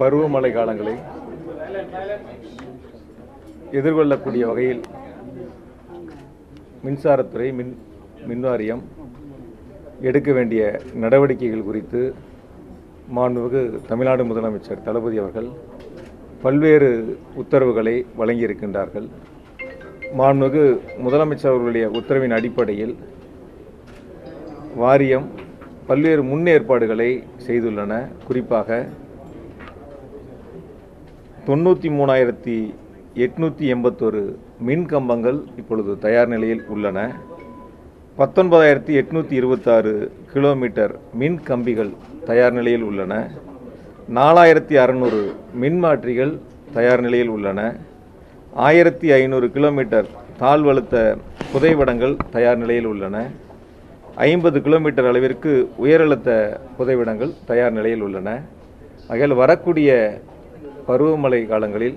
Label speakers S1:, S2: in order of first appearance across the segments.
S1: பருவமழை காலங்களை எதிர்கொள்ளக்கூடிய வகையில் மின்சாரத்துறை மின் மின்வாரியம் எடுக்க வேண்டிய நடவடிக்கைகள் குறித்து மாண்புமிகு தமிழ்நாடு முதலமைச்சர் தளபதி அவர்கள் பல்வேறு உத்தரவுகளை வழங்கியிருக்கின்றார்கள் மாண்புமிகு முதலமைச்சர் அவர்களுடைய உத்தரவின் அடிப்படையில் வாரியம் பல்வேறு முன்னேற்பாடுகளை செய்துள்ளன குறிப்பாக தொண்ணூற்றி மூணாயிரத்தி எட்நூற்றி எண்பத்தொரு மின் கம்பங்கள் இப்பொழுது தயார் நிலையில் உள்ளன பத்தொன்பதாயிரத்தி எட்நூற்றி இருபத்தாறு கிலோமீட்டர் மின் கம்பிகள் தயார் நிலையில் உள்ளன நாலாயிரத்தி அறநூறு மின்மாற்றிகள் தயார் நிலையில் உள்ளன ஆயிரத்தி ஐநூறு கிலோமீட்டர் தாழ்வழுத்த புதைவடங்கள் தயார் நிலையில் உள்ளன ஐம்பது கிலோமீட்டர் அளவிற்கு உயரழுத்த புதைவிடங்கள் தயார் நிலையில் உள்ளன ஆகையால் வரக்கூடிய பருவமழை காலங்களில்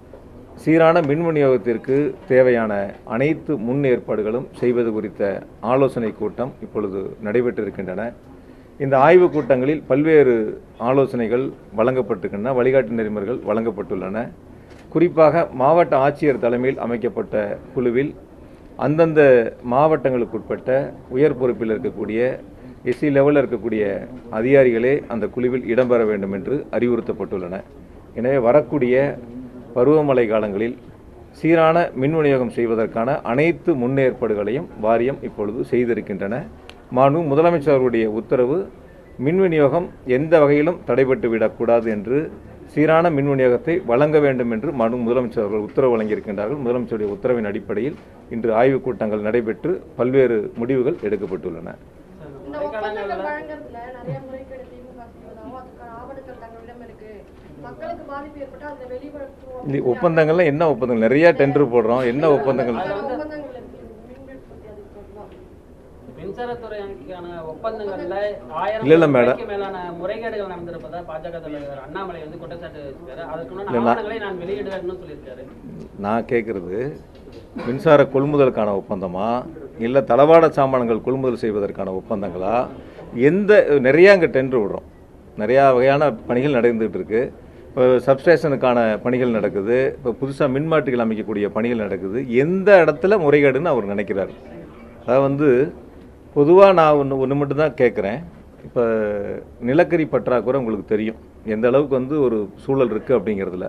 S1: சீரான மின் விநியோகத்திற்கு தேவையான அனைத்து முன் ஏற்பாடுகளும் செய்வது குறித்த ஆலோசனை கூட்டம் இப்பொழுது நடைபெற்றிருக்கின்றன இந்த ஆய்வுக் கூட்டங்களில் பல்வேறு ஆலோசனைகள் வழங்கப்பட்டிருக்கின்றன வழிகாட்டு நெறிமுறைகள் வழங்கப்பட்டுள்ளன குறிப்பாக மாவட்ட ஆட்சியர் தலைமையில் அமைக்கப்பட்ட குழுவில் அந்தந்த மாவட்டங்களுக்குட்பட்ட உயர் பொறுப்பில் இருக்கக்கூடிய எஸ்சி லெவலில் இருக்கக்கூடிய அதிகாரிகளே அந்த குழுவில் இடம்பெற வேண்டும் என்று அறிவுறுத்தப்பட்டுள்ளன எனவே வரக்கூடிய பருவமழை காலங்களில் சீரான மின் விநியோகம் செய்வதற்கான அனைத்து முன்னேற்பாடுகளையும் வாரியம் இப்பொழுது செய்திருக்கின்றன மாண்பு முதலமைச்சர் அவருடைய உத்தரவு மின் விநியோகம் எந்த வகையிலும் தடைபட்டு விடக்கூடாது என்று சீரான மின் விநியோகத்தை வழங்க வேண்டும் என்று மனு முதலமைச்சர் அவர்கள் உத்தரவு வழங்கியிருக்கின்றார்கள் முதலமைச்சருடைய உத்தரவின் அடிப்படையில் இன்று ஆய்வுக் கூட்டங்கள் நடைபெற்று பல்வேறு முடிவுகள் எடுக்கப்பட்டுள்ளன
S2: இந்த ஒப்பந்தங்கள் வழங்குறதுல நிறைய முறைகேடு திமுக செய்வதாகவும் அதுக்கான ஆவணங்கள் தங்களிடம் இருக்கு மக்களுக்கு பாதிப்பு ஏற்பட்டா அந்த வெளிப்படுத்துவோம்
S1: இந்த ஒப்பந்தங்கள்லாம் என்ன ஒப்பந்தங்கள் நிறைய டெண்டர் போடுறோம் என்ன ஒப்பந்தங்கள்
S2: அதுல ஒப்பந்தங்கள் இருக்கு மின் உற்பத்தி அதுக்கு தான்
S3: மின்சாரத்துறைக்கான ஒப்பந்தங்கள்ல ஆயிரம்
S1: இல்ல, இல்ல, மேடம்.
S3: கோடிக்கு மேலான முறைகேடுகள் நடந்திருப்பதா பாஜக தலைவர் அண்ணாமலை வந்து குற்றச்சாட்டு வச்சிருக்காரு அதற்குள்ள
S1: இல்ல, நான்-
S3: ஆவணங்களை நான் வெளியிடுவேன்னு சொல்லியிருக்காரு
S1: நான் கேட்குறது மின்சார கொள்முதலுக்கான ஒப்பந்தமா இல்லை தளவாட சாமான்கள் கொள்முதல் செய்வதற்கான ஒப்பந்தங்களா எந்த நிறையா அங்கே டெண்டர் விடுறோம் நிறையா வகையான பணிகள் நடந்துகிட்டு இருக்கு இப்போ சப்ஸ்டேஷனுக்கான பணிகள் நடக்குது இப்போ புதுசாக மின்மாற்றிகள் அமைக்கக்கூடிய பணிகள் நடக்குது எந்த இடத்துல முறைகேடுன்னு அவர் நினைக்கிறார் அதாவது வந்து பொதுவாக நான் ஒன்று ஒன்று மட்டும் தான் கேட்குறேன் இப்போ நிலக்கரி பற்றாக்குறை உங்களுக்கு தெரியும் எந்த அளவுக்கு வந்து ஒரு சூழல் இருக்குது அப்படிங்கிறதுல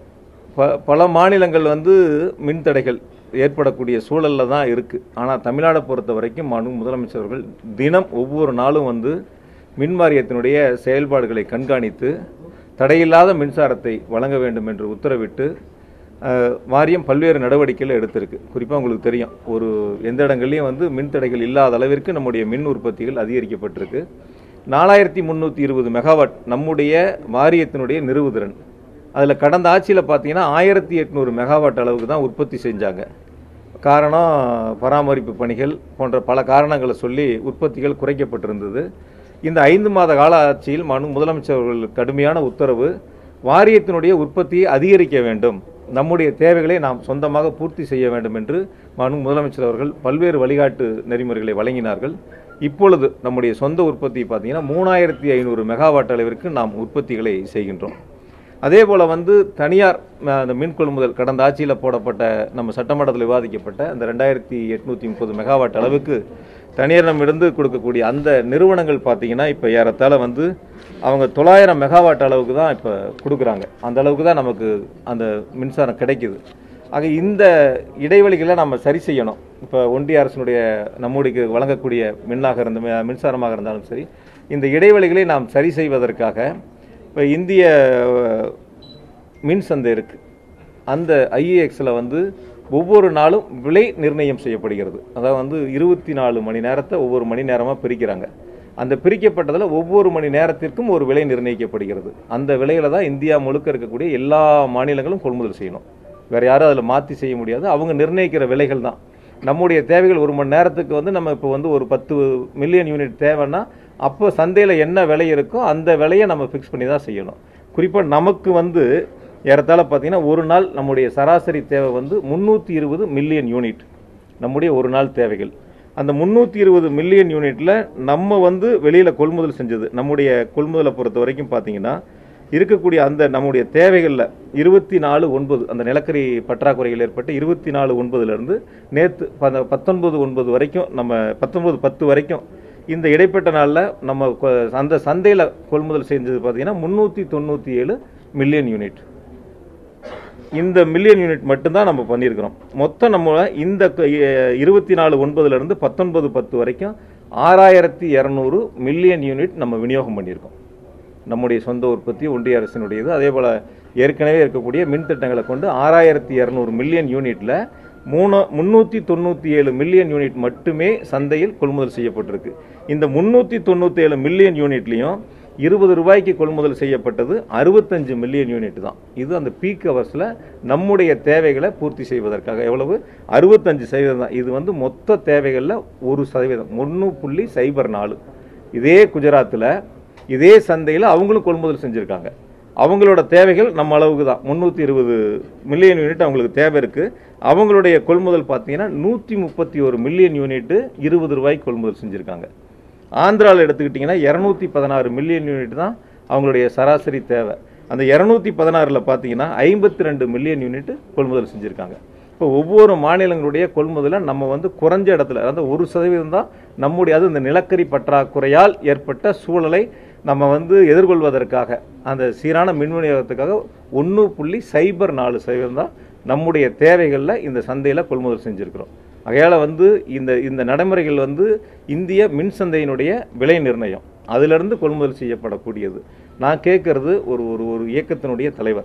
S1: ப பல மாநிலங்கள் வந்து மின் தடைகள் ஏற்படக்கூடிய சூழலில் தான் இருக்குது ஆனால் தமிழ்நாடை பொறுத்த வரைக்கும் மனு முதலமைச்சர் அவர்கள் தினம் ஒவ்வொரு நாளும் வந்து மின் வாரியத்தினுடைய செயல்பாடுகளை கண்காணித்து தடையில்லாத மின்சாரத்தை வழங்க வேண்டும் என்று உத்தரவிட்டு அஹ், வாரியம் பல்வேறு நடவடிக்கைகளை எடுத்திருக்கு குறிப்பாக உங்களுக்கு தெரியும் ஒரு எந்த இடங்கள்லையும் வந்து மின் தடைகள் இல்லாத அளவிற்கு நம்முடைய மின் உற்பத்திகள் அதிகரிக்கப்பட்டிருக்கு நாலாயிரத்தி முந்நூற்றி இருபது மெகாவாட் நம்முடைய வாரியத்தினுடைய நிறுவுதிறன் அதில் கடந்த ஆட்சியில் பார்த்தீங்கன்னா ஆயிரத்தி எட்நூறு மெகாவாட் அளவுக்கு தான் உற்பத்தி செஞ்சாங்க காரணம் பராமரிப்பு பணிகள் போன்ற பல காரணங்களை சொல்லி உற்பத்திகள் குறைக்கப்பட்டிருந்தது இந்த ஐந்து மாத கால ஆட்சியில் மனு முதலமைச்சர் அவர்கள் கடுமையான உத்தரவு வாரியத்தினுடைய உற்பத்தியை அதிகரிக்க வேண்டும் நம்முடைய தேவைகளை நாம் சொந்தமாக பூர்த்தி செய்ய வேண்டும் என்று மனு முதலமைச்சர் அவர்கள் பல்வேறு வழிகாட்டு நெறிமுறைகளை வழங்கினார்கள் இப்பொழுது நம்முடைய சொந்த உற்பத்தி பார்த்தீங்கன்னா மூணாயிரத்தி ஐநூறு மெகாவாட் அளவிற்கு நாம் உற்பத்திகளை செய்கின்றோம் அதே போல் வந்து தனியார் அஹ், அந்த மின் கொள்முதல் கடந்த ஆட்சியில் போடப்பட்ட நம்ம சட்டமன்றத்தில் விவாதிக்கப்பட்ட அந்த ரெண்டாயிரத்தி எட்நூற்றி முப்பது மெகாவாட் அளவுக்கு தனியாரிடமிருந்து கொடுக்கக்கூடிய அந்த நிறுவனங்கள் பார்த்தீங்கன்னா இப்போ ஏறத்தாழ வந்து அவங்க தொள்ளாயிரம் மெகாவாட் அளவுக்கு தான் இப்போ கொடுக்குறாங்க அந்த அளவுக்கு தான் நமக்கு அந்த மின்சாரம் கிடைக்குது ஆக இந்த இடைவெளிகளை நம்ம சரி செய்யணும் இப்போ ஒன்றிய அரசினுடைய நம்முடைய வழங்கக்கூடிய மின்னாக இருந்த மின்சாரமாக இருந்தாலும் சரி இந்த இடைவெளிகளை நாம் சரி செய்வதற்காக இப்போ இந்திய அஹ், மின் சந்தை இருக்கு அந்த ஐஏஎக்ஸில் வந்து ஒவ்வொரு நாளும் விலை நிர்ணயம் செய்யப்படுகிறது அதாவது வந்து இருபத்தி நாலு மணி நேரத்தை ஒவ்வொரு மணி நேரமாக பிரிக்கிறாங்க அந்த பிரிக்கப்பட்டதில் ஒவ்வொரு மணி நேரத்திற்கும் ஒரு விலை நிர்ணயிக்கப்படுகிறது அந்த விலையில தான் இந்தியா முழுக்க இருக்கக்கூடிய எல்லா மாநிலங்களும் கொள்முதல் செய்யணும் வேற யாரும் அதில் மாற்றி செய்ய முடியாது அவங்க நிர்ணயிக்கிற விலைகள் தான் நம்முடைய தேவைகள் ஒரு மணி நேரத்துக்கு வந்து நம்ம இப்போ வந்து ஒரு பத்து மில்லியன் யூனிட் தேவைன்னா அப்போ சந்தையில் என்ன விலை இருக்கோ அந்த விலையை நம்ம ஃபிக்ஸ் பண்ணி தான் செய்யணும் குறிப்பாக நமக்கு வந்து ஏறத்தாழ பார்த்தீங்கன்னா ஒரு நாள் நம்முடைய சராசரி தேவை வந்து முந்நூற்றி இருபது மில்லியன் யூனிட் நம்முடைய ஒரு நாள் தேவைகள் அந்த முந்நூற்றி இருபது மில்லியன் யூனிட்டில் நம்ம வந்து வெளியில் கொள்முதல் செஞ்சது நம்முடைய கொள்முதலை பொறுத்த வரைக்கும் பார்த்தீங்கன்னா இருக்கக்கூடிய அந்த நம்முடைய தேவைகளில் இருபத்தி நாலு ஒன்பது அந்த நிலக்கரி பற்றாக்குறைகள் ஏற்பட்டு இருபத்தி நாலு ஒன்பதுலேருந்து நேற்று பத்தொன்பது ஒன்பது வரைக்கும் நம்ம பத்தொன்பது பத்து வரைக்கும் இந்த இடைப்பட்ட நாளில் நம்ம கொ- அந்த சந்தையில் கொள்முதல் செஞ்சது பார்த்தீங்கன்னா முந்நூற்றி தொண்ணூற்றி ஏழு மில்லியன் யூனிட் இந்த மில்லியன் யூனிட் மட்டும்தான் நம்ம பண்ணியிருக்கிறோம் மொத்தம் நம்ம இந்த இருபத்தி நாலு ஒன்பதுலேருந்து பத்தொன்பது பத்து வரைக்கும் ஆறாயிரத்தி இரநூறு மில்லியன் யூனிட் நம்ம விநியோகம் பண்ணியிருக்கோம் நம்முடைய சொந்த உற்பத்தி ஒன்றிய அரசினுடையது அதே போல் ஏற்கனவே இருக்கக்கூடிய மின் திட்டங்களை கொண்டு ஆறாயிரத்தி இரநூறு மில்லியன் யூனிட்டில் மூணு முந்நூற்றி தொண்ணூற்றி ஏழு மில்லியன் யூனிட் மட்டுமே சந்தையில் கொள்முதல் செய்யப்பட்டிருக்கு இந்த முந்நூற்றி தொண்ணூற்றி ஏழு மில்லியன் யூனிட்லையும் இருபது ரூபாய்க்கு கொள்முதல் செய்யப்பட்டது அறுபத்தஞ்சு மில்லியன் யூனிட் தான் இது அந்த பீக் ஹவர்ஸில் நம்முடைய தேவைகளை பூர்த்தி செய்வதற்காக எவ்வளவு அறுபத்தஞ்சு சதவீதம் தான் இது வந்து மொத்த தேவைகளில் ஒரு சதவீதம் ஒன்று புள்ளி சைபர் நாலு இதே குஜராத்தில் இதே சந்தையில் அவங்களும் கொள்முதல் செஞ்சுருக்காங்க அவங்களோட தேவைகள் நம்ம அளவுக்கு தான் முந்நூற்றி இருபது மில்லியன் யூனிட் அவங்களுக்கு தேவை இருக்குது அவங்களுடைய கொள்முதல் பார்த்தீங்கன்னா நூற்றி முப்பத்தி ஒரு மில்லியன் யூனிட்டு இருபது ரூபாய்க்கு கொள்முதல் செஞ்சுருக்காங்க ஆந்திராவில் எடுத்துக்கிட்டிங்கன்னா இரநூத்தி பதினாறு மில்லியன் யூனிட் தான் அவங்களுடைய சராசரி தேவை அந்த இரநூத்தி பதினாறில் பார்த்தீங்கன்னா ஐம்பத்தி ரெண்டு மில்லியன் யூனிட் கொள்முதல் செஞ்சுருக்காங்க இப்போ ஒவ்வொரு மாநிலங்களுடைய கொள்முதலை நம்ம வந்து குறைஞ்ச இடத்துல அதாவது ஒரு சதவீதம் தான் நம்முடைய அது இந்த நிலக்கரி பற்றாக்குறையால் ஏற்பட்ட சூழலை நம்ம வந்து எதிர்கொள்வதற்காக அந்த சீரான மின் விநியோகத்துக்காக ஒன்று புள்ளி சைபர் நாலு சதவீதம் தான் நம்முடைய தேவைகளில் இந்த சந்தையில் கொள்முதல் செஞ்சுருக்கிறோம் ஆகையால் வந்து இந்த இந்த நடைமுறைகள் வந்து இந்திய மின் சந்தையினுடைய விலை நிர்ணயம் அதிலிருந்து கொள்முதல் செய்யப்படக்கூடியது நான் கேட்கறது ஒரு ஒரு ஒரு இயக்கத்தினுடைய தலைவர்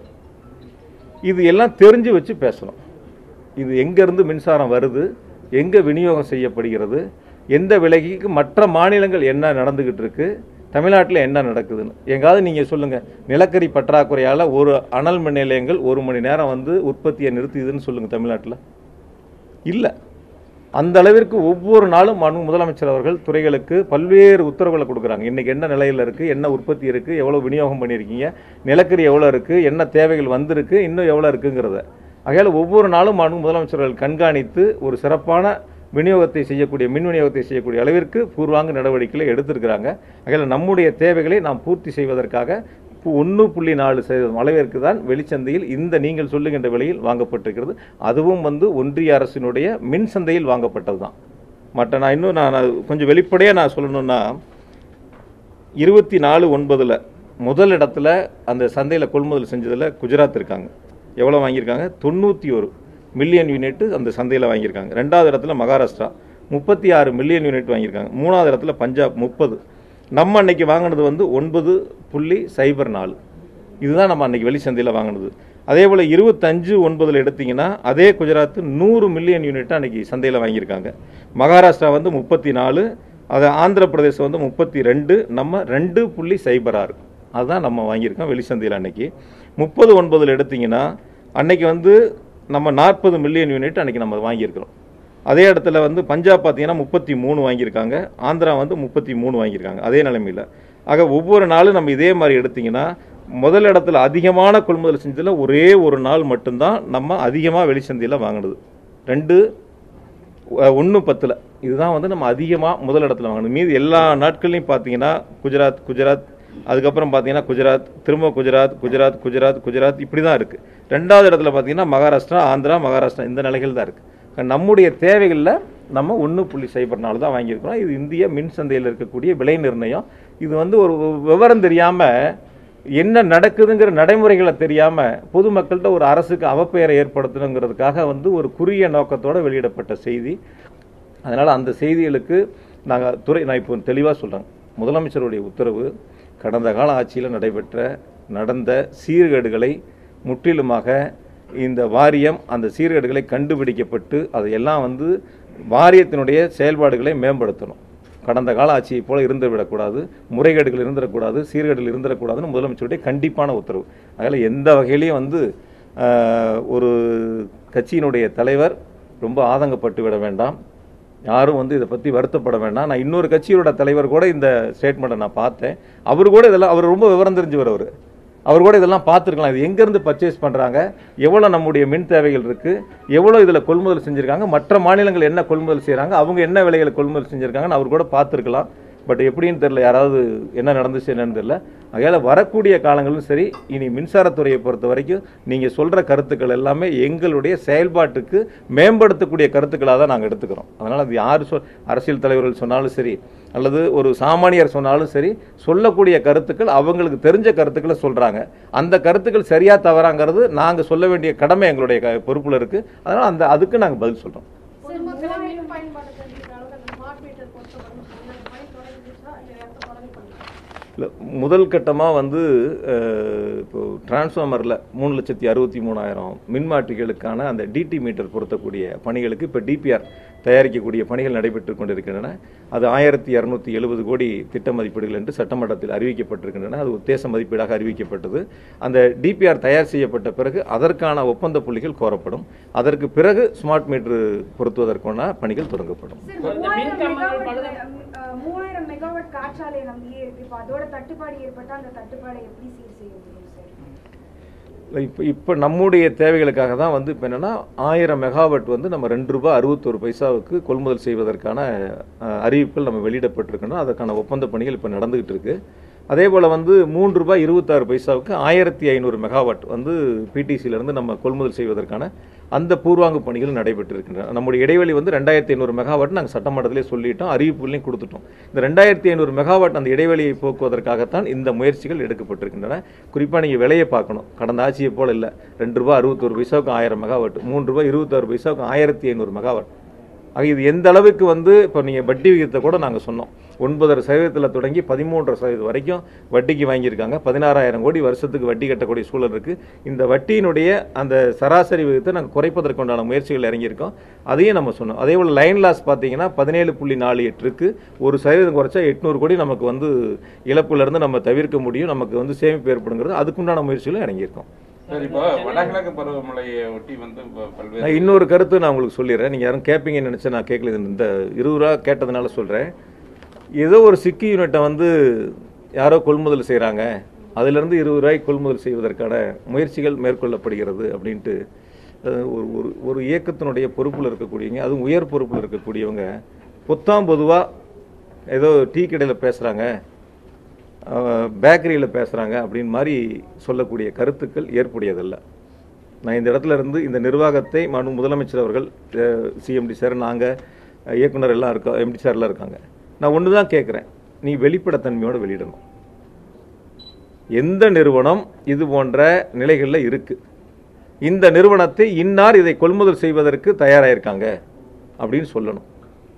S1: இது எல்லாம் தெரிஞ்சு வச்சு பேசணும் இது எங்கேருந்து மின்சாரம் வருது எங்கே விநியோகம் செய்யப்படுகிறது எந்த விலைக்கு மற்ற மாநிலங்கள் என்ன நடந்துக்கிட்டு இருக்கு தமிழ்நாட்டில் என்ன நடக்குதுன்னு எங்காவது நீங்கள் சொல்லுங்கள் நிலக்கரி பற்றாக்குறையால் ஒரு அனல் மின் நிலையங்கள் ஒரு மணி நேரம் வந்து உற்பத்தியை நிறுத்தியதுன்னு சொல்லுங்கள் தமிழ்நாட்டில் இல்லை அந்த அளவிற்கு ஒவ்வொரு நாளும் மனு முதலமைச்சர் அவர்கள் துறைகளுக்கு பல்வேறு உத்தரவுகளை கொடுக்குறாங்க இன்னைக்கு என்ன நிலையில் இருக்குது என்ன உற்பத்தி இருக்குது எவ்வளோ விநியோகம் பண்ணியிருக்கீங்க நிலக்கரி எவ்வளோ இருக்குது என்ன தேவைகள் வந்திருக்கு இன்னும் எவ்வளோ இருக்குங்கிறத ஆகையால் ஒவ்வொரு நாளும் மனு முதலமைச்சர்கள் கண்காணித்து ஒரு சிறப்பான விநியோகத்தை செய்யக்கூடிய மின் விநியோகத்தை செய்யக்கூடிய அளவிற்கு பூர்வாங்க நடவடிக்கைகளை எடுத்திருக்கிறாங்க ஆகையால் நம்முடைய தேவைகளை நாம் பூர்த்தி செய்வதற்காக ஒன்று புள்ளி நாலு சதவீதம் அளவிற்கு தான் வெளிச்சந்தையில் இந்த நீங்கள் சொல்லுகின்ற விலையில் வாங்கப்பட்டிருக்கிறது அதுவும் வந்து ஒன்றிய அரசினுடைய மின் சந்தையில் வாங்கப்பட்டது தான் மற்ற நான் இன்னும் நான் நான் கொஞ்சம் வெளிப்படையாக நான் சொல்லணும்னா இருபத்தி நாலு ஒன்பதில் முதல் இடத்துல அந்த சந்தையில் கொள்முதல் செஞ்சதில் குஜராத் இருக்காங்க எவ்வளோ வாங்கியிருக்காங்க தொண்ணூற்றி ஒரு மில்லியன் யூனிட் அந்த சந்தையில் வாங்கியிருக்காங்க ரெண்டாவது இடத்துல மகாராஷ்டிரா முப்பத்தி ஆறு மில்லியன் யூனிட் வாங்கியிருக்காங்க மூணாவது இடத்துல பஞ்சாப் முப்பது நம்ம அன்னைக்கு வாங்கினது வந்து ஒன்பது புள்ளி சைபர் நாலு இதுதான் நம்ம அன்னைக்கு வெளிச்சந்தையில் வாங்கினது அதே போல் இருபத்தஞ்சு ஒன்பதில் எடுத்தீங்கன்னா அதே குஜராத் நூறு மில்லியன் யூனிட் அன்னைக்கு சந்தையில் வாங்கியிருக்காங்க மகாராஷ்டிரா வந்து முப்பத்தி நாலு அது ஆந்திர பிரதேசம் வந்து முப்பத்தி ரெண்டு நம்ம ரெண்டு புள்ளி சைபர் ஆறு அதுதான் நம்ம வாங்கியிருக்கோம் வெளிச்சந்தையில் அன்னைக்கு முப்பது ஒன்பதில் எடுத்தீங்கன்னா அன்னைக்கு வந்து நம்ம நாற்பது மில்லியன் யூனிட் அன்னைக்கு நம்ம வாங்கியிருக்கிறோம் அதே இடத்துல வந்து பஞ்சாப் பார்த்தீங்கன்னா முப்பத்தி மூணு வாங்கியிருக்காங்க ஆந்திரா வந்து முப்பத்தி மூணு வாங்கியிருக்காங்க அதே நிலைமையில் ஆக ஒவ்வொரு நாளும் நம்ம இதே மாதிரி எடுத்தீங்கன்னா முதல் இடத்துல அதிகமான கொள்முதல் செஞ்சதில் ஒரே ஒரு நாள் மட்டும்தான் நம்ம அதிகமாக வெளிச்சந்தையில் வாங்கினது ரெண்டு ஒன்று பத்தில் இதுதான் வந்து நம்ம அதிகமாக முதல் இடத்துல வாங்கணும் மீதி எல்லா நாட்கள்லையும் பார்த்தீங்கன்னா குஜராத் குஜராத் அதுக்கப்புறம் பார்த்தீங்கன்னா குஜராத் திரும்ப குஜராத் குஜராத் குஜராத் குஜராத் இப்படி தான் இருக்குது ரெண்டாவது இடத்துல பார்த்தீங்கன்னா மகாராஷ்டிரா ஆந்திரா மகாராஷ்டிரா இந்த நிலைகள் தான் இருக்குது நம்முடைய தேவைகளில் நம்ம ஒன்று புள்ளி சைபர் நாலு தான் வாங்கியிருக்கிறோம் இது இந்திய மின் சந்தையில் இருக்கக்கூடிய விலை நிர்ணயம் இது வந்து ஒரு விவரம் தெரியாமல் என்ன நடக்குதுங்கிற நடைமுறைகளை தெரியாமல் பொதுமக்கள்கிட்ட ஒரு அரசுக்கு அவப்பெயரை ஏற்படுத்தணுங்கிறதுக்காக வந்து ஒரு குறுகிய நோக்கத்தோடு வெளியிடப்பட்ட செய்தி அதனால் அந்த செய்திகளுக்கு நாங்கள் துறை நான் இப்போ தெளிவாக சொல்கிறேன் முதலமைச்சருடைய உத்தரவு கடந்த கால ஆட்சியில் நடைபெற்ற நடந்த சீர்கேடுகளை முற்றிலுமாக இந்த வாரியம் அந்த சீர்கேடுகளை கண்டுபிடிக்கப்பட்டு அதையெல்லாம் வந்து வாரியத்தினுடைய செயல்பாடுகளை மேம்படுத்தணும் கடந்த கால ஆட்சியை போல இருந்துவிடக்கூடாது முறைகேடுகள் இருந்துடக்கூடாது சீர்கேடுகள் இருந்துடக்கூடாதுன்னு முதலமைச்சருடைய கண்டிப்பான உத்தரவு அதில் எந்த வகையிலையும் வந்து ஆஹ், ஒரு கட்சியினுடைய தலைவர் ரொம்ப ஆதங்கப்பட்டு விட வேண்டாம் யாரும் வந்து இதை பற்றி வருத்தப்பட வேண்டாம் நான் இன்னொரு கட்சியோட தலைவர் கூட இந்த ஸ்டேட்மெண்ட்டை நான் பார்த்தேன் அவர் கூட இதெல்லாம் அவர் ரொம்ப விவரம் தெரிஞ்சவர் அவர் அவர் கூட இதெல்லாம் பார்த்துருக்கலாம் இது எங்கேருந்து பர்ச்சேஸ் பண்ணுறாங்க எவ்வளோ நம்முடைய மின் தேவைகள் இருக்குது எவ்வளோ இதில் கொள்முதல் செஞ்சுருக்காங்க மற்ற மாநிலங்கள் என்ன கொள்முதல் செய்கிறாங்க அவங்க என்ன விலைகளை கொள்முதல் செஞ்சுருக்காங்கன்னு அவர் கூட பார்த்துருக்கலாம் பட் எப்படின்னு தெரியல யாராவது என்ன நடந்துச்சு என்னன்னு தெரியல அதனால் வரக்கூடிய காலங்களும் சரி இனி மின்சாரத்துறையை பொறுத்த வரைக்கும் நீங்கள் சொல்கிற கருத்துக்கள் எல்லாமே எங்களுடைய செயல்பாட்டுக்கு மேம்படுத்தக்கூடிய கருத்துக்களாக தான் நாங்கள் எடுத்துக்கிறோம் அதனால் அது யார் சொல் அரசியல் தலைவர்கள் சொன்னாலும் சரி அல்லது ஒரு சாமானியர் சொன்னாலும் சரி சொல்லக்கூடிய கருத்துக்கள் அவங்களுக்கு தெரிஞ்ச கருத்துக்களை சொல்கிறாங்க அந்த கருத்துக்கள் சரியா தவறாங்கிறது நாங்கள் சொல்ல வேண்டிய கடமை எங்களுடைய க- பொறுப்புல இருக்குது அதனால் அந்த அதுக்கு நாங்கள் பதில் சொல்கிறோம்
S2: பொதுமக்களை மின் பயன்பாடு தெரிஞ்சுக்கிற அளவுக்கு அந்த ஸ்மார்ட் மீட்டர் பொறுத்தவரை அந்த பணி தொடங்கிடுச்சா இல்லை எப்போ தொடங்கி பண்ணலாம்
S1: இல்லை முதல் கட்டமாக வந்து அஹ், இப்போ டிரான்ஸ்ஃபார்மரில் மூணு லட்சத்தி அறுபத்தி மூணாயிரம் மின்மாற்றிகளுக்கான அந்த டிடி மீட்டர் பொருத்தக்கூடிய பணிகளுக்கு இப்போ டிபிஆர் தயாரிக்கக்கூடிய பணிகள் நடைபெற்று கொண்டிருக்கின்றன அது ஆயிரத்தி இரநூத்தி எழுபது கோடி திட்ட மதிப்பீடுகள் என்று சட்டமன்றத்தில் அறிவிக்கப்பட்டிருக்கின்றன அது உத்தேச மதிப்பீடாக அறிவிக்கப்பட்டது அந்த டிபிஆர் தயார் செய்யப்பட்ட பிறகு அதற்கான ஒப்பந்த புள்ளிகள் கோரப்படும் அதற்கு பிறகு ஸ்மார்ட் மீட்டர் பொருத்துவதற்கான பணிகள் தொடங்கப்படும்
S4: சார்,
S3: இந்த மின்
S4: மூவாயிரம்
S3: கம்பங்கள்
S4: மெகாவாட்,
S3: பழுது-
S4: அஹ், மூவாயிரம் மெகாவாட் காற்றாலை நம்பியே இருக்கு இப்போ அதோட தட்டுப்பாடு ஏற்பட்டா அந்த தட்டுப்பாடை எப்படி சீர் செய்ய முடியும் சார்
S1: இப்போ இப்போ நம்முடைய தேவைகளுக்காக தான் வந்து இப்போ என்னென்னா ஆயிரம் மெகாவாட் வந்து நம்ம ரெண்டு ரூபாய் அறுபத்தொரு பைசாவுக்கு கொள்முதல் செய்வதற்கான அஹ், அறிவிப்புகள் நம்ம வெளியிடப்பட்டிருக்கணும் அதற்கான ஒப்பந்த பணிகள் இப்போ நடந்துகிட்டு இருக்கு அதே போல் வந்து மூன்று ரூபாய் இருபத்தாறு பைசாவுக்கு ஆயிரத்தி ஐநூறு மெகாவாட் வந்து பிடிசியிலேருந்து நம்ம கொள்முதல் செய்வதற்கான அந்த பூர்வாங்க பணிகள் நடைபெற்றிருக்கின்றன நம்முடைய இடைவெளி வந்து ரெண்டாயிரத்தி ஐநூறு மெகாவாட் நாங்கள் சட்டமன்றத்திலே சொல்லிட்டோம் அறிவிப்புகளையும் கொடுத்துட்டோம் இந்த ரெண்டாயிரத்தி ஐநூறு மெகாவாட் அந்த இடைவெளியை போக்குவதற்காகத்தான் இந்த முயற்சிகள் எடுக்கப்பட்டிருக்கின்றன குறிப்பாக நீங்கள் விலையை பார்க்கணும் கடந்த ஆட்சியை போல இல்லை ரெண்டு ரூபாய் அறுபத்தொரு பைசாவுக்கு ஆயிரம் மெகாவாட் மூன்று ரூபாய் இருபத்தாறு பைசாவுக்கு ஆயிரத்தி ஐநூறு மெகாவாட் ஆக இது எந்த அளவுக்கு வந்து இப்போ நீங்கள் வட்டி விகிதத்தை கூட நாங்கள் சொன்னோம் ஒன்பதரை சதவீதத்தில் தொடங்கி பதிமூன்றரை சதவீதம் வரைக்கும் வட்டிக்கு வாங்கியிருக்காங்க பதினாறாயிரம் கோடி வருஷத்துக்கு வட்டி கட்டக்கூடிய சூழல் இருக்குது இந்த வட்டியினுடைய அந்த சராசரி விகிதத்தை நாங்கள் குறைப்பதற்குண்டான முயற்சிகள் இறங்கியிருக்கோம் அதையும் நம்ம சொன்னோம் அதே போல் லைன் லாஸ் பார்த்தீங்கன்னா பதினேழு புள்ளி நாலு எட்டுக்கு ஒரு சதவீதம் குறைச்சா எட்நூறு கோடி நமக்கு வந்து இழப்புலேருந்து நம்ம தவிர்க்க முடியும் நமக்கு வந்து சேமிப்பு ஏற்படுங்கிறது அதுக்குண்டான முயற்சிகளும் இறங்கியிருக்கோம்
S5: சார் இப்போ வடகிழக்கு பருவமழையை ஒட்டி வந்து ப- பல்வேறு
S1: நான் இன்னொரு கருத்து நான் உங்களுக்கு சொல்லிடுறேன் நீங்கள் யாரும் கேட்பீங்கன்னு நினச்சி நான் கேட்கல இது இந்த இருபது ரூபா கேட்டதுனால சொல்கிறேன் ஏதோ ஒரு சிக்கி யூனிட்டை வந்து யாரோ கொள்முதல் செய்கிறாங்க அதிலிருந்து இருபது ரூபாய் கொள்முதல் செய்வதற்கான முயற்சிகள் மேற்கொள்ளப்படுகிறது அப்படின்ட்டு அஹ், ஒரு ஒரு ஒரு இயக்கத்தினுடைய பொறுப்பில் இருக்கக்கூடியவங்க அதுவும் உயர் பொறுப்பில் இருக்கக்கூடியவங்க பொத்தாம் பொதுவாக ஏதோ டீ கடையில் பேசுகிறாங்க பேக்கரியில் பேசுகிறாங்க அப்படின்னு மாதிரி சொல்லக்கூடிய கருத்துக்கள் ஏற்புடையதல்ல நான் இந்த இடத்துல இருந்து இந்த நிர்வாகத்தை மனு முதலமைச்சர் அவர்கள் சிஎம்டி சார் நாங்கள் இயக்குனர் எல்லாம் இருக்கோம் எம்டி சார்லாம் இருக்காங்க நான் ஒன்று தான் கேட்குறேன் நீ வெளிப்படைத்தன்மையோடு வெளியிடணும் எந்த நிறுவனம் இது போன்ற நிலைகளில் இருக்குது இந்த நிறுவனத்தை இன்னார் இதை கொள்முதல் செய்வதற்கு தயாராயிருக்காங்க அப்படின்னு சொல்லணும்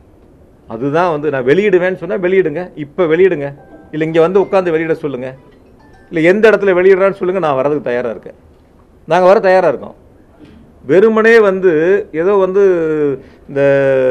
S1: அதுதான் வந்து நான் வெளியிடுவேன்னு சொன்னால் வெளியிடுங்க இப்போ வெளியிடுங்க இல்லை இங்கே வந்து உட்காந்து வெளியிட சொல்லுங்கள் இல்லை எந்த இடத்துல வெளியிடுறான்னு சொல்லுங்கள் நான் வரதுக்கு தயாராக இருக்கேன் நாங்கள் வர தயாராக இருக்கோம் வெறுமனே வந்து ஏதோ வந்து இந்த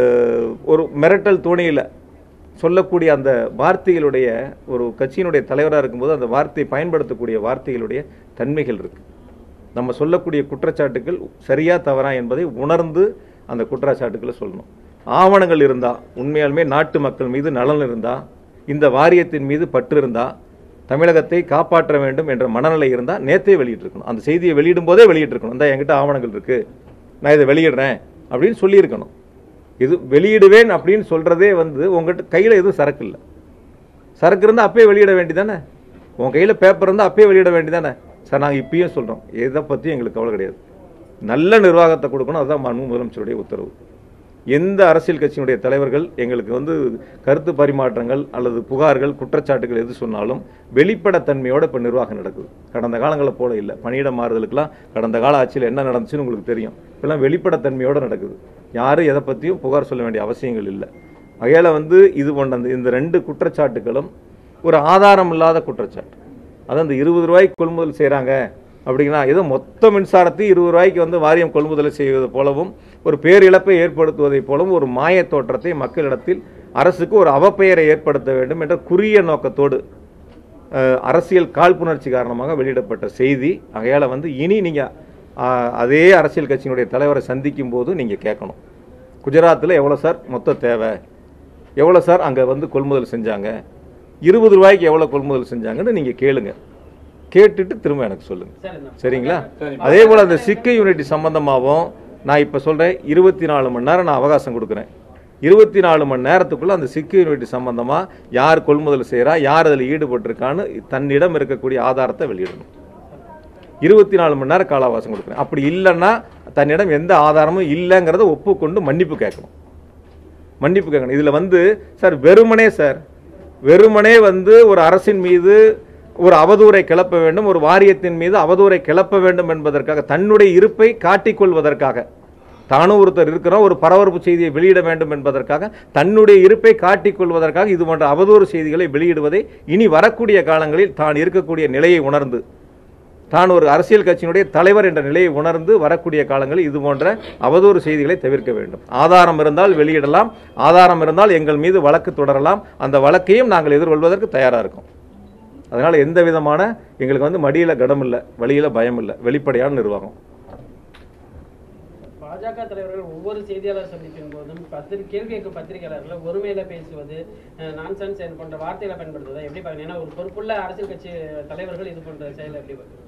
S1: ஒரு மிரட்டல் துணியில் சொல்லக்கூடிய அந்த வார்த்தைகளுடைய ஒரு கட்சியினுடைய தலைவராக இருக்கும்போது அந்த வார்த்தையை பயன்படுத்தக்கூடிய வார்த்தைகளுடைய தன்மைகள் இருக்கு நம்ம சொல்லக்கூடிய குற்றச்சாட்டுகள் சரியா தவறா என்பதை உணர்ந்து அந்த குற்றச்சாட்டுக்களை சொல்லணும் ஆவணங்கள் இருந்தா உண்மையாலுமே நாட்டு மக்கள் மீது நலன் இருந்தா இந்த வாரியத்தின் மீது பற்று இருந்தா தமிழகத்தை காப்பாற்ற வேண்டும் என்ற மனநிலை இருந்தா நேத்தே வெளியிட்டிருக்கணும் அந்த செய்தியை வெளியிடும் போதே வெளியிட்டிருக்கணும் இந்த என்கிட்ட ஆவணங்கள் இருக்கு நான் இதை வெளியிடுறேன் அப்படின்னு சொல்லியிருக்கணும் இது வெளியிடுவேன் அப்படின்னு சொல்றதே வந்து உங்ககிட்ட கையில எதுவும் சரக்கு இல்லை சரக்கு இருந்தால் அப்பயே வெளியிட வேண்டியதானே உன் கையில் பேப்பர் இருந்தால் அப்பயே வெளியிட வேண்டியதானே சார் நாங்கள் இப்பயும் சொல்கிறோம் எதை பற்றியும் எங்களுக்கு கவலை கிடையாது நல்ல நிர்வாகத்தை கொடுக்கணும் அதுதான் மாண்பு முதலமைச்சருடைய உத்தரவு எந்த அரசியல் கட்சியினுடைய தலைவர்கள் எங்களுக்கு வந்து கருத்து பரிமாற்றங்கள் அல்லது புகார்கள் குற்றச்சாட்டுகள் எது சொன்னாலும் வெளிப்படைத்தன்மையோட இப்போ நிர்வாகம் நடக்குது கடந்த காலங்களை போல இல்லை பணியிட மாறுதலுக்கெல்லாம் கடந்த கால ஆட்சியில் என்ன நடந்துச்சுன்னு உங்களுக்கு தெரியும் இப்பெல்லாம் வெளிப்படைத்தன்மையோட நடக்குது யாரும் எதை பற்றியும் புகார் சொல்ல வேண்டிய அவசியங்கள் இல்லை வகையில் வந்து இது போன்ற அந்த இந்த ரெண்டு குற்றச்சாட்டுகளும் ஒரு ஆதாரம் இல்லாத குற்றச்சாட்டு அதான் இந்த இருபது ரூபாய்க்கு கொள்முதல் செய்கிறாங்க அப்படின்னா ஏதோ மொத்த மின்சாரத்தை இருபது ரூபாய்க்கு வந்து வாரியம் கொள்முதல் செய்வது போலவும் ஒரு பேரிழப்பை ஏற்படுத்துவதைப் போலவும் ஒரு மாயத் தோற்றத்தை மக்களிடத்தில் அரசுக்கு ஒரு அவப்பெயரை ஏற்படுத்த வேண்டும் என்ற குறுகிய நோக்கத்தோடு அஹ், அரசியல் காழ்ப்புணர்ச்சி காரணமாக வெளியிடப்பட்ட செய்தி ஆகையால் வந்து இனி நீங்கள் அதே அரசியல் கட்சியினுடைய தலைவரை சந்திக்கும் போது நீங்கள் கேட்கணும் குஜராத்தில் எவ்வளோ சார் மொத்த தேவை எவ்வளோ சார் அங்கே வந்து கொள்முதல் செஞ்சாங்க இருபது ரூபாய்க்கு எவ்வளோ கொள்முதல் செஞ்சாங்கன்னு நீங்கள் கேளுங்க கேட்டுட்டு திரும்ப எனக்கு சொல்லுங்க
S3: சரி இந்த
S1: சரிங்களா
S5: சரி.
S1: அதே போல் அந்த சிக்க யூனிட்டி சம்பந்தமாகவும் நான் இப்போ சொல்கிறேன் இருபத்தி நாலு மணி நேரம் நான் அவகாசம் கொடுக்குறேன் இருபத்தி நாலு மணி நேரத்துக்குள்ள அந்த செக்யூரிட்டி சம்பந்தமா யார் கொள்முதல் செய்கிறா யார் அதில் ஈடுபட்டிருக்கான்னு தன்னிடம் இருக்கக்கூடிய ஆதாரத்தை வெளியிடணும் இருபத்தி நாலு மணி நேரம் கால அவகாசம் கொடுக்குறேன் அப்படி இல்லைன்னா தன்னிடம் எந்த ஆதாரமும் இல்லைங்கிறத ஒப்புக்கொண்டு மன்னிப்பு கேட்கணும் மன்னிப்பு கேட்கணும் இதில் வந்து சார் வெறுமனே சார் வெறுமனே வந்து ஒரு அரசின் மீது ஒரு அவதூறை கிளப்ப வேண்டும் ஒரு வாரியத்தின் மீது அவதூறை கிளப்ப வேண்டும் என்பதற்காக தன்னுடைய இருப்பை காட்டிக்கொள்வதற்காக தானும் ஒருத்தர் இருக்கிறோம் ஒரு பரபரப்பு செய்தியை வெளியிட வேண்டும் என்பதற்காக தன்னுடைய இருப்பை காட்டிக்கொள்வதற்காக இது போன்ற அவதூறு செய்திகளை வெளியிடுவதை இனி வரக்கூடிய காலங்களில் தான் இருக்கக்கூடிய நிலையை உணர்ந்து தான் ஒரு அரசியல் கட்சியினுடைய தலைவர் என்ற நிலையை உணர்ந்து வரக்கூடிய காலங்களில் இது போன்ற அவதூறு செய்திகளை தவிர்க்க வேண்டும் ஆதாரம் இருந்தால் வெளியிடலாம் ஆதாரம் இருந்தால் எங்கள் மீது வழக்கு தொடரலாம் அந்த வழக்கையும் நாங்கள் எதிர்கொள்வதற்கு தயாராக இருக்கோம் அதனால எந்த விதமான எங்களுக்கு வந்து மடியில கடம் இல்லை வழியில பயம் இல்லை வெளிப்படையான நிர்வாகம்
S3: பாஜக தலைவர்கள் ஒவ்வொரு செய்தியாளர் சந்திப்பின் போதும் பத்திரி கேள்வி கேட்கும் பத்திரிகையாளர்களை ஒருமையில பேசுவது நான்சென்ஸ் போன்ற வார்த்தைகளை பயன்படுத்துவதை எப்படி பாருங்க ஏன்னா ஒரு பொறுப்புள்ள அரசியல் கட்சி தலைவர்கள் இது போன்ற செயலை எப்படி பார்க்கணும்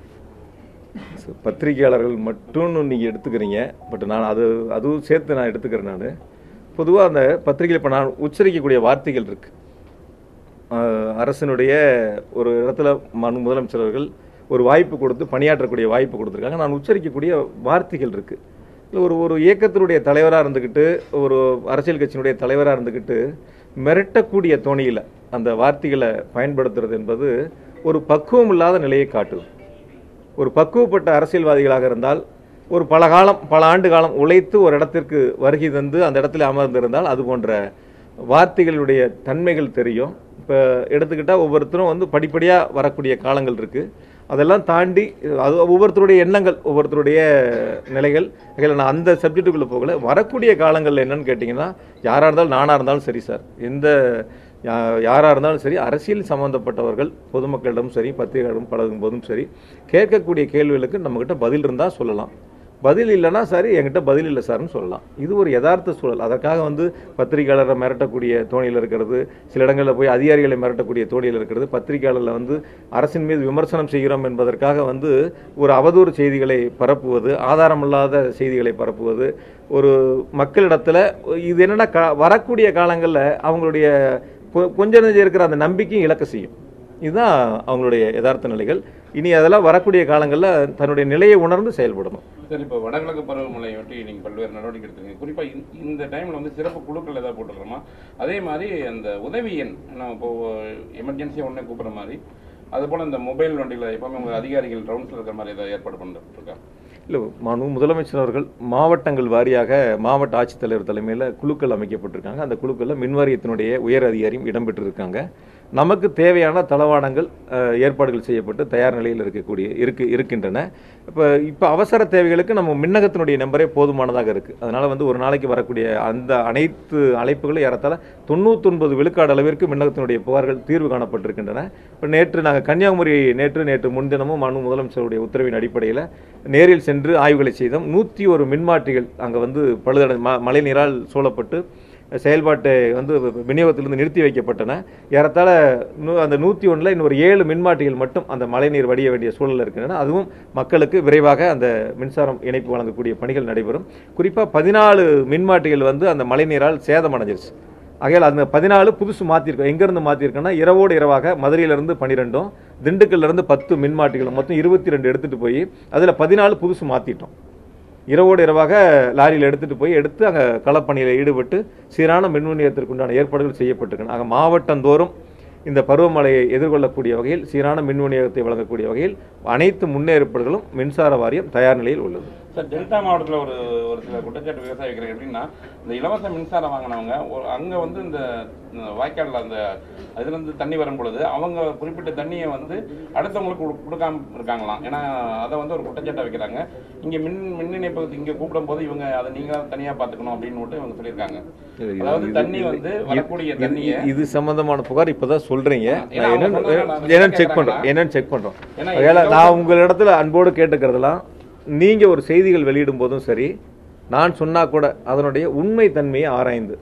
S1: So, பத்திரிகையாளர்கள் மட்டும் நீங்க எடுத்துக்கிறீங்க பட் நான் அது அதுவும் சேர்த்து நான் எடுத்துக்கிறேன் நான் பொதுவாக அந்த பத்திரிகையில் இப்போ நான் உச்சரிக்கக்கூடிய வார்த்தைகள் இருக்கு ஆஹ், அரசினுடைய ஒரு இடத்துல மனு முதலமைச்சர் அவர்கள் ஒரு வாய்ப்பு கொடுத்து பணியாற்றக்கூடிய வாய்ப்பு கொடுத்துருக்காங்க நான் உச்சரிக்கக்கூடிய வார்த்தைகள் இருக்கு இல்லை ஒரு ஒரு இயக்கத்தினுடைய தலைவராக இருந்துக்கிட்டு ஒரு அரசியல் கட்சியினுடைய தலைவராக இருந்துக்கிட்டு மிரட்டக்கூடிய தோணியில் அந்த வார்த்தைகளை பயன்படுத்துறது என்பது ஒரு பக்குவம் இல்லாத நிலையை காட்டுது ஒரு பக்குவப்பட்ட அரசியல்வாதிகளாக இருந்தால் ஒரு பல காலம் பல ஆண்டு காலம் உழைத்து ஒரு இடத்திற்கு வருகை தந்து அந்த இடத்துல அமர்ந்திருந்தால் அது போன்ற வார்த்தைகளுடைய தன்மைகள் தெரியும் இப்போ எடுத்துக்கிட்டால் ஒவ்வொருத்தரும் வந்து படிப்படியாக வரக்கூடிய காலங்கள் இருக்குது அதெல்லாம் தாண்டி அது ஒவ்வொருத்தருடைய எண்ணங்கள் ஒவ்வொருத்தருடைய நிலைகள் அதில் நான் அந்த சப்ஜெக்ட்டுக்குள்ளே போகல வரக்கூடிய காலங்களில் என்னன்னு கேட்டிங்கன்னா யாராக இருந்தாலும் நானாக இருந்தாலும் சரி சார் எந்த யா- யாராக இருந்தாலும் சரி அரசியல் சம்பந்தப்பட்டவர்கள் பொதுமக்களிடம் சரி பத்திரிகைகளிடம் பழகும் போதும் சரி கேட்கக்கூடிய கேள்விகளுக்கு நம்மக்கிட்ட பதில் இருந்தால் சொல்லலாம் பதில் இல்லைன்னா சரி என்கிட்ட பதில் இல்லை சார்னு சொல்லலாம் இது ஒரு யதார்த்த சூழல் அதற்காக வந்து பத்திரிகையாளரை மிரட்டக்கூடிய தோணியில் இருக்கிறது சில இடங்களில் போய் அதிகாரிகளை மிரட்டக்கூடிய தோணியில் இருக்கிறது பத்திரிகையாளரில் வந்து அரசின் மீது விமர்சனம் செய்கிறோம் என்பதற்காக வந்து ஒரு அவதூறு செய்திகளை பரப்புவது ஆதாரமில்லாத செய்திகளை பரப்புவது ஒரு மக்களிடத்துல இது என்னன்னா க- வரக்கூடிய காலங்களில் அவங்களுடைய கொ- கொஞ்ச நெஞ்சம் இருக்கிற அந்த நம்பிக்கையும் இழக்க செய்யும் இதுதான் அவங்களுடைய யதார்த்த நிலைகள் இனி அதெல்லாம் வரக்கூடிய காலங்களில் தன்னுடைய நிலையை உணர்ந்து செயல்படணும்
S5: சரி இப்போ வடகிழக்கு பருவமழையை ஒட்டி நீங்கள் பல்வேறு நடவடிக்கை எடுத்துருக்கீங்க குறிப்பா இந்த- இந்த டைம்ல வந்து சிறப்பு குழுக்கள் ஏதாவது போட்டுருக்கோமா அதே மாதிரி அந்த உதவி எண் நம்ம இப்போ எமர்ஜென்சியாக உடனே கூப்பிட்ற மாதிரி அது போல இந்த மொபைல் வண்டியில் எப்பவுமே உங்க அதிகாரிகள் ரவுண்ட்ஸில் இருக்கிற மாதிரி ஏதாவது ஏற்பாடு பண்ணிட்டு இருக்கா
S1: இல்லை மனு முதலமைச்சர் அவர்கள் மாவட்டங்கள் வாரியாக மாவட்ட ஆட்சித்தலைவர் தலைமையில் குழுக்கள் அமைக்கப்பட்டிருக்காங்க அந்த குழுக்களில் மின்வாரியத்தினுடைய உயர் அதிகாரியும் இடம்பெற்றிருக்காங்க நமக்கு தேவையான தளவாடங்கள் அஹ், ஏற்பாடுகள் செய்யப்பட்டு தயார் நிலையில் இருக்கக்கூடிய இருக்கு இருக்கின்றன இப்போ இப்போ அவசர தேவைகளுக்கு நம்ம மின்னகத்தினுடைய நம்பரே போதுமானதாக இருக்குது அதனால் வந்து ஒரு நாளைக்கு வரக்கூடிய அந்த அனைத்து அழைப்புகளும் ஏறத்தாழ தொண்ணூத்தொன்பது விழுக்காடு அளவிற்கு மின்னகத்தினுடைய புகார்கள் தீர்வு காணப்பட்டிருக்கின்றன இப்போ நேற்று நாங்கள் கன்னியாகுமரி நேற்று நேற்று முன்தினமும் மனு முதலமைச்சருடைய உத்தரவின் அடிப்படையில் நேரில் சென்று ஆய்வுகளை செய்தோம் நூற்றி ஒரு மின்மாற்றிகள் அங்கே வந்து பழுதடை ம மழை நீரால் சூழப்பட்டு செயல்பாட்டை வந்து விநியோகத்திலிருந்து நிறுத்தி வைக்கப்பட்டன ஏறத்தாழ நூ அந்த நூற்றி ஒன்றில் இன்னொரு ஏழு மின்மாற்றிகள் மட்டும் அந்த மழைநீர் வடிய வேண்டிய சூழல் இருக்கின்றன அதுவும் மக்களுக்கு விரைவாக அந்த மின்சாரம் இணைப்பு வழங்கக்கூடிய பணிகள் நடைபெறும் குறிப்பாக பதினாலு மின்மாற்றிகள் வந்து அந்த மழைநீரால் சேதமடைஞ்சிருச்சு ஆகையால் அந்த பதினாலு புதுசு மாற்றிருக்கோம் எங்கேருந்து மாற்றிருக்கோன்னா இரவோடு இரவாக மதுரையிலிருந்து பன்னிரெண்டும் திண்டுக்கல்லிருந்து பத்து மின்மாட்டிகளும் மொத்தம் இருபத்தி ரெண்டு எடுத்துகிட்டு போய் அதில் பதினாலு புதுசு மாற்றிட்டோம் இரவோடு இரவாக லாரியில் எடுத்துகிட்டு போய் எடுத்து அங்கே களப்பணியில் ஈடுபட்டு சீரான மின் விநியோகத்திற்கு உண்டான ஏற்பாடுகள் செய்யப்பட்டிருக்கின்றன ஆக மாவட்டந்தோறும் இந்த பருவமழையை எதிர்கொள்ளக்கூடிய வகையில் சீரான மின் விநியோகத்தை வழங்கக்கூடிய வகையில் அனைத்து முன்னேற்பாடுகளும் மின்சார வாரியம் தயார் நிலையில் உள்ளது
S5: சார் டெல்டா மாவட்டத்தில் ஒரு ஒரு சில குற்றச்சாட்டு விவசாயி வைக்கிறாங்க எப்படின்னா இந்த இலவச மின்சாரம் வாங்கினவங்க ஒரு அங்கே வந்து இந்த இந்த வாய்க்காலில் அந்த அதுலேருந்து தண்ணி வரும் பொழுது அவங்க குறிப்பிட்ட தண்ணியை வந்து அடுத்தவங்களுக்கு கொடு- கொடுக்காம இருக்காங்களாம் ஏன்னா அதை வந்து ஒரு குற்றச்சாட்டை வைக்கிறாங்க இங்கே மின் மின் இணைப்பு இங்கே கூப்பிடும் போது இவங்க அதை நீங்க தனியாக பார்த்துக்கணும் அப்படின்னு மட்டும் இவங்க சொல்லியிருக்காங்க
S1: இது- இது-
S5: அதாவது
S1: இது-
S5: தண்ணி
S1: இது-
S5: வந்து
S1: இது-
S5: வரக்கூடிய
S1: இது-
S5: தண்ணியை
S1: இது சம்பந்தமான புகார் இப்பதான் சொல்றீங்க
S5: ஏன்னா
S1: நான்
S5: அவங்க
S1: என்னன்னு
S5: சொன்னதை நான்
S1: என்னன்னு செக்
S5: கேட்கறாங்க.
S1: பண்றோம் என்னன்னு செக் பண்றோம்
S5: ஏன்னா
S1: அதனால
S5: இது
S1: நான் உங்களிடத்துல அன்போடு கேட்டுக்கிறதெல்லாம் நீங்க ஒரு செய்திகள் வெளியிடும் போதும் சரி நான் சொன்னா கூட அதனுடைய உண்மை தன்மையை ஆராய்ந்து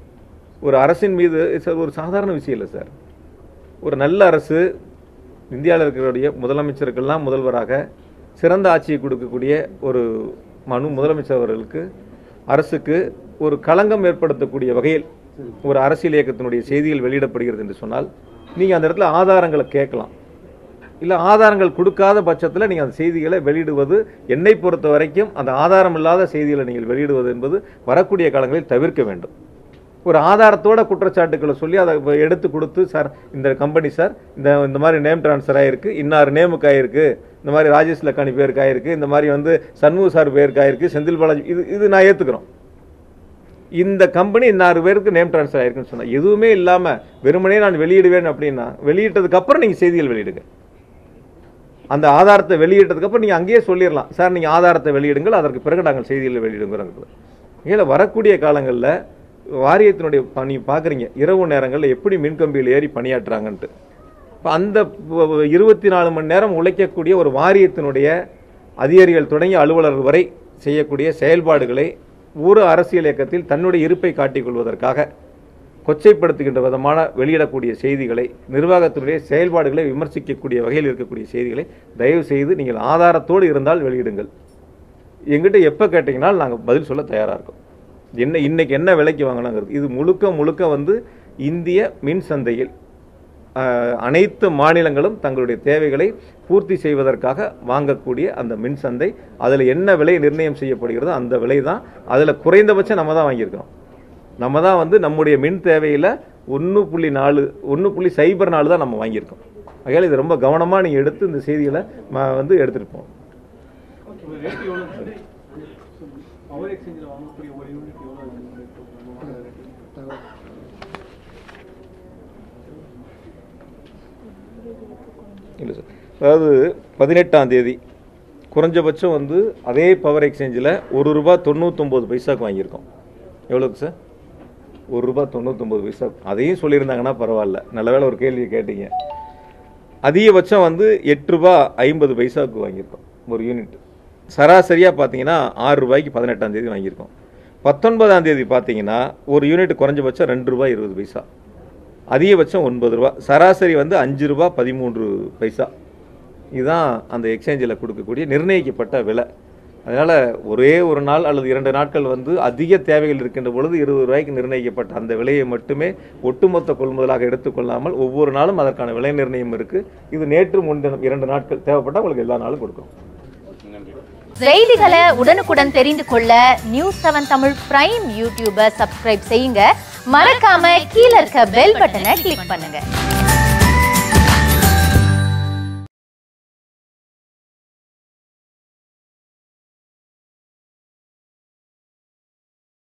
S1: ஒரு அரசின் மீது இது ஒரு சாதாரண விஷயம் இல்லை சார் ஒரு நல்ல அரசு இந்தியாவில் இருக்கிறடைய முதலமைச்சருக்கெல்லாம் முதல்வராக சிறந்த ஆட்சியை கொடுக்கக்கூடிய ஒரு மனு முதலமைச்சர் அவர்களுக்கு அரசுக்கு ஒரு களங்கம் ஏற்படுத்தக்கூடிய வகையில் ஒரு அரசியல் இயக்கத்தினுடைய செய்திகள் வெளியிடப்படுகிறது என்று சொன்னால் நீங்கள் அந்த இடத்துல ஆதாரங்களை கேட்கலாம் இல்லை ஆதாரங்கள் கொடுக்காத பட்சத்தில் நீங்கள் அந்த செய்திகளை வெளியிடுவது என்னை பொறுத்த வரைக்கும் அந்த ஆதாரம் இல்லாத செய்திகளை நீங்கள் வெளியிடுவது என்பது வரக்கூடிய காலங்களில் தவிர்க்க வேண்டும் ஒரு ஆதாரத்தோட குற்றச்சாட்டுக்களை சொல்லி அதை இப்ப எடுத்து கொடுத்து சார் இந்த கம்பெனி சார் இந்த இந்த மாதிரி நேம் ட்ரான்ஸ்ஃபர் ஆயிருக்கு இன்னார் நேமுக்கு ஆயிருக்கு இந்த மாதிரி ராஜேஷ் லக்கானி பேருக்கு ஆயிருக்கு இந்த மாதிரி வந்து சண்முக சார் பேருக்கு ஆயிருக்கு செந்தில் பாலாஜி இது இது நான் ஏற்றுக்கிறோம் இந்த கம்பெனி இன்னாறு பேருக்கு நேம் ட்ரான்ஸ்ஃபர் ஆயிருக்குன்னு சொன்னா எதுவுமே இல்லாமல் வெறுமனே நான் வெளியிடுவேன் அப்படின்னா வெளியிட்டதுக்கு அப்புறம் நீங்கள் செய்திகள் வெளியிடுங்க அந்த ஆதாரத்தை வெளியிட்டதுக்கு அப்புறம் நீங்கள் அங்கேயே சொல்லிடலாம் சார் நீங்கள் ஆதாரத்தை வெளியிடுங்கள் அதற்கு பிறகு நாங்கள் செய்திகளை வெளியிடுங்கிறது இதில் வரக்கூடிய காலங்களில் வாரியத்தினுடைய பணி பார்க்குறீங்க இரவு நேரங்களில் எப்படி மின்கம்பியில் ஏறி பணியாற்றுறாங்கன்ட்டு இப்போ அந்த இருபத்தி நாலு மணி நேரம் உழைக்கக்கூடிய ஒரு வாரியத்தினுடைய அதிகாரிகள் தொடங்கி அலுவலர்கள் வரை செய்யக்கூடிய செயல்பாடுகளை ஒரு அரசியல் இயக்கத்தில் தன்னுடைய இருப்பை காட்டிக் கொள்வதற்காக கொச்சைப்படுத்துகின்ற விதமான வெளியிடக்கூடிய செய்திகளை நிர்வாகத்தினுடைய செயல்பாடுகளை விமர்சிக்கக்கூடிய வகையில் இருக்கக்கூடிய செய்திகளை தயவு செய்து நீங்கள் ஆதாரத்தோடு இருந்தால் வெளியிடுங்கள் எங்கிட்ட எப்போ கேட்டிங்கனாலும் நாங்கள் பதில் சொல்ல தயாராக இருக்கோம் என்ன இன்னைக்கு என்ன விலைக்கு வாங்கினாங்கிறது இது முழுக்க முழுக்க வந்து இந்திய மின் சந்தையில் ஆஹ், அனைத்து மாநிலங்களும் தங்களுடைய தேவைகளை பூர்த்தி செய்வதற்காக வாங்கக்கூடிய அந்த மின் சந்தை அதில் என்ன விலை நிர்ணயம் செய்யப்படுகிறதோ அந்த விலை தான் அதில் குறைந்தபட்சம் நம்ம தான் வாங்கியிருக்கிறோம் நம்ம தான் வந்து நம்முடைய மின் தேவையில் ஒன்று புள்ளி நாலு ஒன்று புள்ளி சைபர் நாலு தான் நம்ம வாங்கியிருக்கோம் ஆகையால் இது ரொம்ப கவனமாக நீங்கள் எடுத்து இந்த செய்திகளை ம- வந்து எடுத்துகிட்டு போகணும்
S6: ரேட் எவ்வளோ சார் பவர் எக்ஸ்சேஞ்சில் வாங்கக்கூடிய ஒரு யூனிட் எவ்வளோ
S1: இல்லை சார் அதாவது பதினெட்டாம் தேதி குறைஞ்சபட்சம் வந்து அதே பவர் எக்ஸ்சேஞ்சில் ஒரு ரூபா தொண்ணூத்தொம்பது பைசாக்கு வாங்கியிருக்கோம் எவ்வளோக்கு சார் ஒரு ரூபா தொண்ணூத்தொம்பது பைசா அதையும் சொல்லியிருந்தாங்கன்னா பரவாயில்ல நல்ல வேளை ஒரு கேள்வி கேட்டீங்க அதிகபட்சம் வந்து எட்டு ரூபா ஐம்பது பைசாவுக்கு வாங்கியிருக்கோம் ஒரு யூனிட் சராசரியாக பார்த்தீங்கன்னா ஆறு ரூபாய்க்கு பதினெட்டாம் தேதி வாங்கியிருக்கோம் பத்தொன்பதாம் தேதி பார்த்தீங்கன்னா ஒரு யூனிட் குறைஞ்சபட்சம் ரெண்டு ரூபாய் இருபது பைசா அதிகபட்சம் ஒன்பது ரூபா சராசரி வந்து அஞ்சு ரூபா பதிமூன்று பைசா இதுதான் அந்த எக்ஸ்சேஞ்சில் கொடுக்கக்கூடிய நிர்ணயிக்கப்பட்ட விலை அதனால் ஒரே ஒரு நாள் அல்லது இரண்டு நாட்கள் வந்து அதிக தேவைகள் இருக்கின்ற பொழுது இருபது ரூபாய்க்கு நிர்ணயிக்கப்பட்ட அந்த விலையை மட்டுமே ஒட்டுமொத்த கொள்முதலாக எடுத்துக்கொள்ளாமல் ஒவ்வொரு நாளும் அதற்கான விலை நிர்ணயம் இருக்குது இது நேற்று முன்தினம் இரண்டு நாட்கள் தேவைப்பட்டால் உங்களுக்கு எல்லா நாளும் கொடுக்கும்
S5: நன்றி
S7: செய்திகளை உடனுக்குடன் தெரிந்து கொள்ள நியூஸ் செவன் தமிழ் பிரைம் யூடியூபை சப்ஸ்கிரைப் செய்யுங்க மறக்காம கீழ இருக்க பெல் பட்டனை கிளிக் பண்ணுங்க